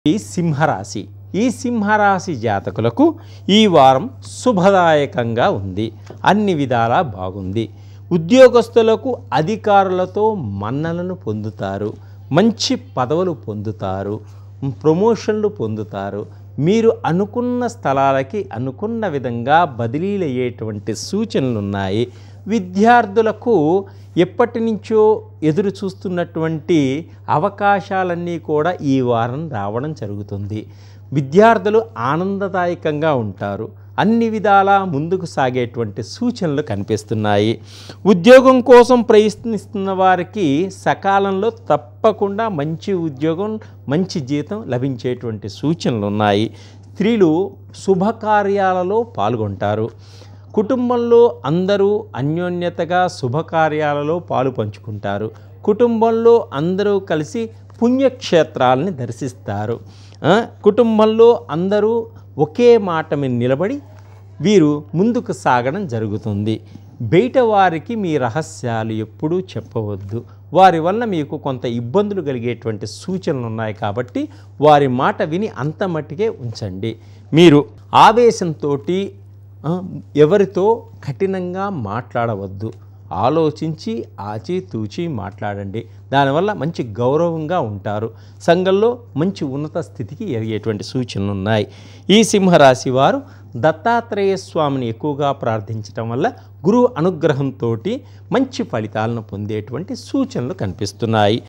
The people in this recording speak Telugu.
ఈ సింహరాశి ఈ సింహరాశి జాతకులకు ఈ వారం శుభదాయకంగా ఉంది అన్ని విధాలా బాగుంది ఉద్యోగస్తులకు అధికారులతో మన్ననలు పొందుతారు మంచి పదవులు పొందుతారు ప్రమోషన్లు పొందుతారు మీరు అనుకున్న స్థలాలకి అనుకున్న విధంగా బదిలీలు అయ్యేటువంటి సూచనలు ఉన్నాయి విద్యార్థులకు ఎప్పటి నుంచో ఎదురు చూస్తున్నటువంటి అవకాశాలన్నీ కూడా ఈ వారం రావడం జరుగుతుంది విద్యార్థులు ఆనందదాయకంగా ఉంటారు అన్ని విధాలా ముందుకు సాగేటువంటి సూచనలు కనిపిస్తున్నాయి ఉద్యోగం కోసం ప్రయత్నిస్తున్న వారికి సకాలంలో తప్పకుండా మంచి ఉద్యోగం మంచి జీతం లభించేటువంటి సూచనలు ఉన్నాయి స్త్రీలు శుభకార్యాలలో పాల్గొంటారు కుటుంబంలో అందరూ అన్యోన్యతగా శుభకార్యాలలో పాలు పంచుకుంటారు కుటుంబంలో అందరూ కలిసి పుణ్యక్షేత్రాలని దర్శిస్తారు ఆ, కుటుంబంలో అందరూ ఒకే మాట మీద నిలబడి వీరు ముందుకు సాగడం జరుగుతుంది బయట వారికి మీ రహస్యాలు ఎప్పుడూ చెప్పవద్దు వారి వల్ల మీకు కొంత ఇబ్బందులు కలిగేటువంటి సూచనలు ఉన్నాయి కాబట్టి వారి మాట విని అంత మట్టికే ఉంచండి మీరు ఆవేశంతో ఎవరితో కఠినంగా మాట్లాడవద్దు ఆలోచించి ఆచితూచి మాట్లాడండి దానివల్ల మంచి గౌరవంగా ఉంటారు సంఘంలో మంచి ఉన్నత స్థితికి ఎదిగేటువంటి సూచనలు ఉన్నాయి ఈ సింహరాశి వారు దత్తాత్రేయ స్వామిని ఎక్కువగా ప్రార్థించటం వల్ల గురువు అనుగ్రహంతో మంచి ఫలితాలను పొందేటువంటి సూచనలు కనిపిస్తున్నాయి